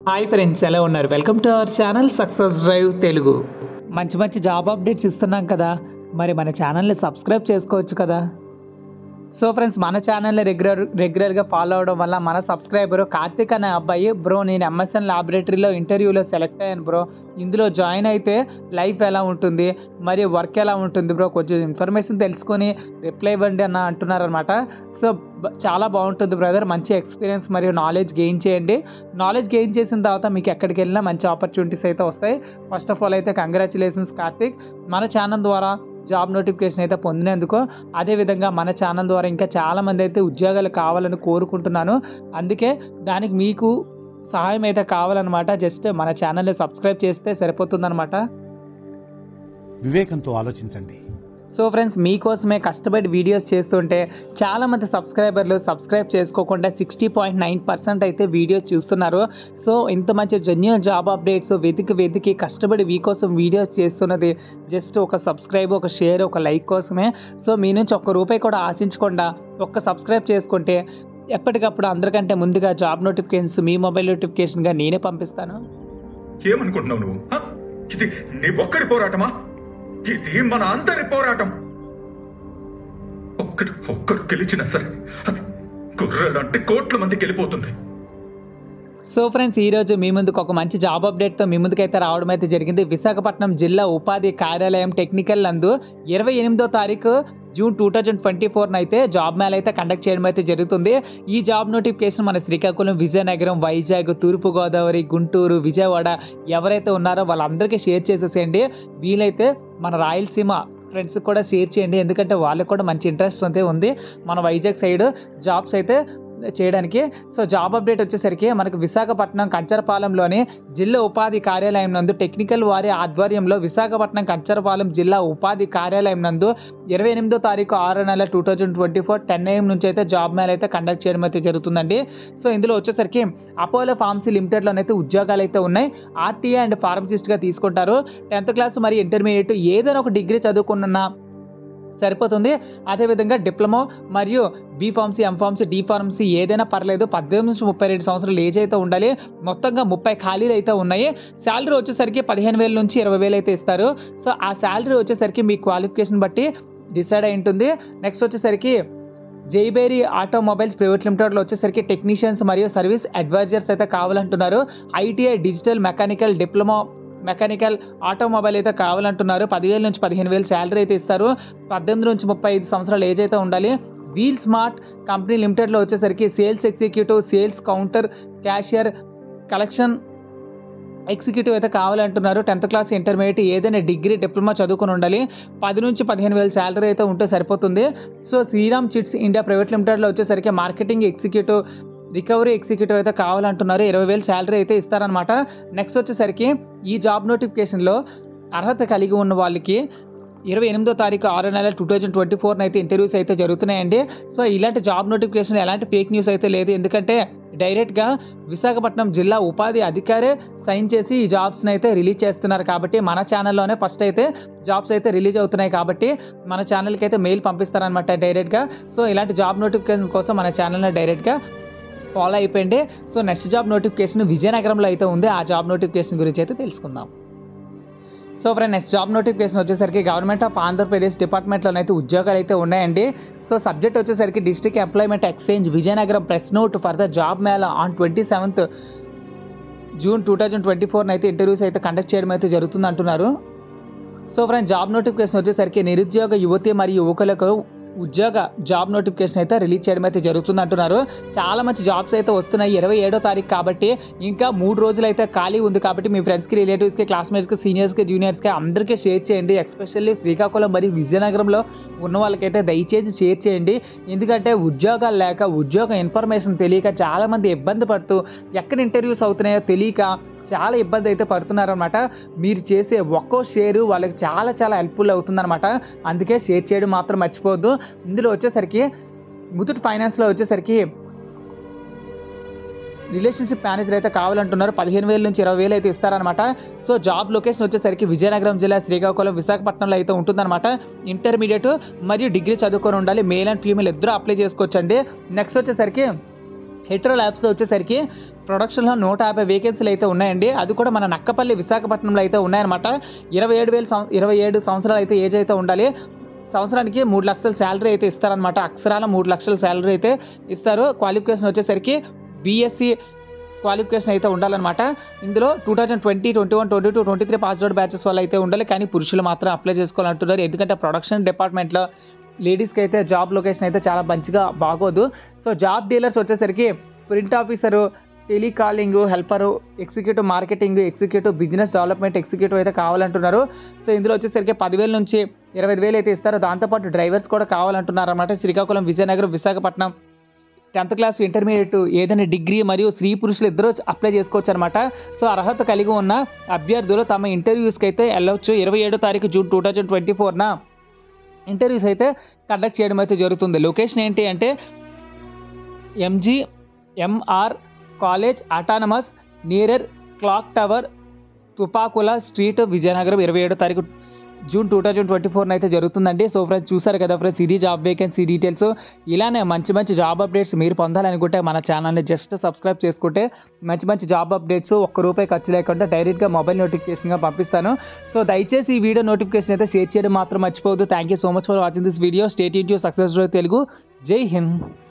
Hi friends ఎలా ఉన్నారు welcome to our channel success drive Telugu మంచి మంచి జాబ్ అప్డేట్స్ ఇస్తున్నాం కదా మరి మన ఛానల్ని సబ్స్క్రైబ్ చేసుకోవచ్చు కదా సో ఫ్రెండ్స్ మన ఛానల్ని రెగ్యులర్ రెగ్యులర్గా ఫాలో అవడం వల్ల మన సబ్స్క్రైబర్ కార్తిక్ అనే అబ్బాయి బ్రో నేను ఎంఎస్ఎన్ ల్యాబొరేటరీలో ఇంటర్వ్యూలో సెలెక్ట్ అయ్యాను బ్రో ఇందులో జాయిన్ అయితే లైఫ్ ఎలా ఉంటుంది మరి వర్క్ ఎలా ఉంటుంది బ్రో కొంచెం ఇన్ఫర్మేషన్ తెలుసుకొని రిప్లై ఇవ్వండి అన్న అంటున్నారనమాట సో బ- చాలా బాగుంటుంది బ్రదర్ మంచి ఎక్స్పీరియన్స్ మరియు నాలెడ్జ్ గెయిన్ చేయండి నాలెడ్జ్ గెయిన్ చేసిన తర్వాత మీకు ఎక్కడికి వెళ్ళినా మంచి ఆపర్చునిటీస్ అయితే వస్తాయి ఫస్ట్ ఆఫ్ ఆల్ అయితే కంగ్రాచులేషన్స్ కార్తిక్ మన ఛానల్ ద్వారా జాబ్ నోటిఫికేషన్ అయితే పొందినందుకు అదేవిధంగా మన ఛానల్ ద్వారా ఇంకా చాలామంది అయితే ఉద్యోగాలు కావాలని కోరుకుంటున్నాను అందుకే దానికి మీకు సహాయం అయితే కావాలన్నమాట జస్ట్ మన ఛానల్ని సబ్స్క్రైబ్ చేస్తే సరిపోతుందన్నమాట వివేకంతో ఆలోచించండి సో ఫ్రెండ్స్ మీకోసమే కష్టపడి వీడియోస్ చేస్తుంటే చాలామంది సబ్స్క్రైబర్లు సబ్స్క్రైబ్ చేసుకోకుండా సిక్స్టీ పాయింట్ నైన్ పర్సెంట్ అయితే వీడియోస్ చూస్తున్నారు సో ఇంత మంచి జెన్యున్ జాబ్ అప్డేట్స్ వెతికి వెతికి కష్టపడి మీకోసం వీడియోస్ చేస్తున్నది జస్ట్ ఒక సబ్స్క్రైబ్ ఒక షేర్ ఒక లైక్ కోసమే సో మీ నుంచి ఒక్క రూపాయి కూడా ఆశించకుండా ఒక్క సబ్స్క్రైబ్ చేసుకుంటే ఎప్పటికప్పుడు అందరికంటే ముందుగా జాబ్ నోటిఫికేషన్స్ మీ మొబైల్ నోటిఫికేషన్గా నేనే పంపిస్తాను ఏమనుకుంటున్నావు నువ్వు హ? ఇది నీ ఒక్కడి పోరాటమా ఇది మన అందరి పోరాటం ఒక్కడు ఒక్కడు గెలిచినా సరే అది గుర్రెలంటే కోట్ల మందికి వెళ్ళిపోతుంది సో ఫ్రెండ్స్ ఈరోజు మీ ముందుకు ఒక మంచి జాబ్ అప్డేట్తో మీ ముందుకైతే రావడం అయితే జరిగింది విశాఖపట్నం జిల్లా ఉపాధి కార్యాలయం టెక్నికల్ నందు ఇరవై ఎనిమిదో తారీఖు జూన్ టూ థౌజండ్ ట్వంటీ ఫోర్న అయితే జాబ్ మేళ అయితే కండక్ట్ చేయడం అయితే జరుగుతుంది ఈ జాబ్ నోటిఫికేషన్ మన శ్రీకాకుళం విజయనగరం వైజాగ్ తూర్పుగోదావరి గుంటూరు విజయవాడ ఎవరైతే ఉన్నారో వాళ్ళందరికీ షేర్ చేసేసేయండి వీలైతే మన రాయలసీమ ఫ్రెండ్స్కి కూడా షేర్ చేయండి ఎందుకంటే వాళ్ళకి కూడా మంచి ఇంట్రెస్ట్ అయితే ఉంది మన వైజాగ్ సైడ్ జాబ్స్ అయితే చేయడానికి సో జాబ్ అప్డేట్ వచ్చేసరికి మనకు విశాఖపట్నం కంచరపాలెంలోని జిల్లా ఉపాధి కార్యాలయం నందు టెక్నికల్ వారి ఆధ్వర్యంలో విశాఖపట్నం కంచరపాలెం జిల్లా ఉపాధి కార్యాలయం నందు ఇరవై ఎనిమిదో తారీఖు ఆరు నెల two thousand twenty four ten AM నుంచి అయితే జాబ్ మేళ అయితే కండక్ట్ చేయడం అయితే జరుగుతుందండి సో ఇందులో వచ్చేసరికి అపోలో ఫార్మసీ లిమిటెడ్లోనైతే ఉద్యోగాలు అయితే ఉన్నాయి ఆర్టీఏ అండ్ ఫార్మసిస్ట్గా తీసుకుంటారు టెన్త్ క్లాస్ మరియు ఇంటర్మీడియట్ ఏదైనా ఒక డిగ్రీ చదువుకున్న సరిపోతుంది అదేవిధంగా డిప్లొమా మరియు B pharmacy M pharmacy D pharmacy ఏదైనా పర్లేదు పద్దెనిమిది నుంచి ముప్పై రెండు సంవత్సరాలు ఏజ్ అయితే ఉండాలి మొత్తంగా ముప్పై ఖాళీలు అయితే ఉన్నాయి శాలరీ వచ్చేసరికి పదిహేను వేల నుంచి ఇరవై వేలు అయితే ఇస్తారు సో ఆ శాలరీ వచ్చేసరికి మీ క్వాలిఫికేషన్ బట్టి డిసైడ్ అయి ఉంటుంది నెక్స్ట్ వచ్చేసరికి జైబేరీ ఆటోమొబైల్స్ ప్రైవేట్ లిమిటెడ్లో వచ్చేసరికి టెక్నీషియన్స్ మరియు సర్వీస్ అడ్వైజర్స్ అయితే కావాలంటున్నారు ITI digital mechanical diploma mechanical automobile అయితే కావాలంటున్నారు పదివేల నుంచి పదిహేను వేలు శాలరీ అయితే ఇస్తారు పద్దెనిమిది నుంచి ముప్పై ఐదు సంవత్సరాలు ఏజ్ అయితే ఉండాలి వీల్ స్మార్ట్ కంపెనీ లిమిటెడ్లో వచ్చేసరికి sales executive sales counter cashier collection executive అయితే కావాలంటున్నారు టెన్త్ క్లాస్ ఇంటర్మీడియట్ ఏదైనా డిగ్రీ డిప్లొమా చదువుకుని ఉండాలి పది నుంచి పదిహేను వేల శాలరీ అయితే ఉంటే సరిపోతుంది so Shriram chits India private లిమిటెడ్లో వచ్చేసరికి మార్కెటింగ్ ఎగ్జిక్యూటివ్ రికవరీ ఎగ్జిక్యూటివ్ అయితే కావాలంటున్నారు ఇరవై వేలు శాలరీ అయితే ఇస్తారనమాట నెక్స్ట్ వచ్చేసరికి ఈ జాబ్ నోటిఫికేషన్లో అర్హత కలిగి ఉన్న వాళ్ళకి ఇరవై ఎనిమిదో తారీఖు ఆరో నెల టూ థౌజండ్ ట్వంటీ ఫోర్న అయితే ఇంటర్వ్యూస్ అయితే జరుగుతున్నాయండి సో ఇలాంటి జాబ్ నోటిఫికేషన్ ఎలాంటి ఫేక్ న్యూస్ అయితే లేదు ఎందుకంటే డైరెక్ట్గా విశాఖపట్నం జిల్లా ఉపాధి అధికారే సైన్ చేసి ఈ జాబ్స్ని అయితే రిలీజ్ చేస్తున్నారు కాబట్టి మన ఛానల్లోనే ఫస్ట్ అయితే జాబ్స్ అయితే రిలీజ్ అవుతున్నాయి కాబట్టి మన ఛానల్కి అయితే మెయిల్ పంపిస్తారనమాట డైరెక్ట్గా సో ఇలాంటి జాబ్ నోటిఫికేషన్స్ కోసం మన ఛానల్ని డైరెక్ట్గా ఫాలో అయిపోయింది సో నెక్స్ట్ జాబ్ నోటిఫికేషన్ విజయనగరంలో అయితే ఉంది ఆ జాబ్ నోటిఫికేషన్ గురించి అయితే తెలుసుకుందాం so friend next job notification వచ్చేసరికి గవర్నమెంట్ ఆఫ్ ఆంధ్రప్రదేశ్ డిపార్ట్మెంట్లోనే అయితే ఉద్యోగాలు అయితే ఉన్నాయండి సో సబ్జెక్ట్ వచ్చేసరికి district employment exchange Vizianagaram press note for the job Mela on twenty seventh June two thousand twenty ఫోర్న అయితే ఇంటర్వ్యూస్ అయితే కండక్ట్ చేయడం అయితే జరుగుతుంది అంటున్నారు సో ఫ్రెండ్ జాబ్ నోటిఫికేషన్ వచ్చేసరికి నిరుద్యోగ యువతి మరియు యువకులకు ఉద్యోగ జాబ్ నోటిఫికేషన్ అయితే రిలీజ్ చేయడం అయితే జరుగుతుంది అంటున్నారు చాలా మంచి జాబ్స్ అయితే వస్తున్నాయి ఇరవై ఏడో తారీఖు కాబట్టి ఇంకా మూడు రోజులు అయితే ఖాళీ ఉంది కాబట్టి మీ ఫ్రెండ్స్కి రిలేటివ్స్కి క్లాస్మేట్స్కి సీనియర్స్కి జూనియర్స్కి అందరికీ షేర్ చేయండి ఎస్పెషల్లీ శ్రీకాకుళం మరియు విజయనగరంలో ఉన్న వాళ్ళకైతే దయచేసి షేర్ చేయండి ఎందుకంటే ఉద్యోగాలు లేక ఉద్యోగ ఇన్ఫర్మేషన్ తెలియక చాలామంది ఇబ్బంది పడుతూ ఎక్కడ ఇంటర్వ్యూస్ అవుతున్నాయో తెలియక చాలా ఇబ్బంది అయితే పడుతున్నారనమాట మీరు చేసే ఒక్కో షేరు వాళ్ళకి చాలా చాలా హెల్ప్ఫుల్ అవుతుందన్నమాట అందుకే షేర్ చేయడం మాత్రం మర్చిపోవద్దు ఇందులో వచ్చేసరికి ముతుట్ ఫైనాన్స్లో వచ్చేసరికి రిలేషన్షిప్ మేనేజర్ అయితే కావాలంటున్నారు పదిహేను వేల నుంచి ఇరవై వేలు అయితే ఇస్తారనమాట సో జాబ్ లొకేషన్ వచ్చేసరికి విజయనగరం జిల్లా శ్రీకాకుళం విశాఖపట్నంలో అయితే ఉంటుందన్నమాట ఇంటర్మీడియట్ మరియు డిగ్రీ చదువుకొని ఉండాలి మేల్ అండ్ ఫీమేల్ ఇద్దరు అప్లై చేసుకోవచ్చండి నెక్స్ట్ వచ్చేసరికి హెట్రో ల్యాబ్స్లో వచ్చేసరికి ప్రొడక్షన్లో నూట యాభై వేకెన్సీలు అయితే ఉన్నాయండి అది కూడా మన నక్కపల్లి విశాఖపట్నంలో అయితే ఉన్నాయన్నమాట ఇరవై ఏడు వేల సం ఇరవై ఏడు సంవత్సరాలు అయితే ఏజ్ అయితే ఉండాలి సంవత్సరానికి మూడు లక్షల శాలరీ అయితే ఇస్తారనమాట అక్షరాల మూడు లక్షల శాలరీ అయితే ఇస్తారు క్వాలిఫికేషన్ వచ్చేసరికి బీఎస్సీ క్వాలిఫికేషన్ అయితే ఉండాలన్నమాట ఇందులో two thousand twenty twenty one twenty two twenty three pass out batches వల్ల అయితే ఉండాలి కానీ పురుషులు మాత్రం అప్లై చేసుకోవాలంటున్నారు ఎందుకంటే ప్రొడక్షన్ డిపార్ట్మెంట్లో లేడీస్కి అయితే జాబ్ లొకేషన్ అయితే చాలా మంచిగా బాగోదు సో జాబ్ డీలర్స్ వచ్చేసరికి print officer telecalling helper executive marketing executive business development executive అయితే కావాలంటున్నారు సో ఇందులో వచ్చేసరికి పదివేల నుంచి ఇరవై ఐదు వేలు అయితే ఇస్తారు దాంతోపాటు డ్రైవర్స్ కూడా కావాలంటున్నారు అనమాట Srikakulam Vizianagaram Visakhapatnam tenth class intermediate ఏదైనా డిగ్రీ మరియు స్త్రీ పురుషులు ఇద్దరు అప్లై చేసుకోవచ్చు అనమాట సో అర్హత కలిగి ఉన్న అభ్యర్థులు తమ ఇంటర్వ్యూస్కి అయితే వెళ్ళవచ్చు ఇరవై ఏడో తారీఖు జూన్ టూ థౌజండ్ ట్వంటీ ఫోర్న ఇంటర్వ్యూస్ అయితే కండక్ట్ చేయడం అయితే జరుగుతుంది లొకేషన్ ఏంటి అంటే MG MR college autonomous near clock tower Tupakula street Vizianagaram ఇరవై ఏడో తారీఖు జూన్ టూ థౌజండ్ ట్వంటీ ఫోర్న అయితే జరుగుతుందండి సో ఫ్రెండ్స్ చూసారు కదా ఫ్రెండ్స్ ఇది జాబ్ వేకెన్సీ డీటెయిల్స్ ఇలానే మంచి మంచి జాబ్ అప్డేట్స్ మీరు పొందాలనుకుంటే మన ఛానల్ని జస్ట్ సబ్స్క్రైబ్ చేసుకుంటే మంచి మంచి జాబ్ అప్డేట్స్ ఒక్క రూపాయి ఖర్చు లేకుండా డైరెక్ట్గా మొబైల్ నోటిఫికేషన్గా పంపిస్తాను సో దయచేసి ఈ వీడియో నోటిఫికేషన్ అయితే షేర్ చేయడం మాత్రం మర్చిపోవద్దు thank you so much for watching this video state YouTube success Telugu జై హింద్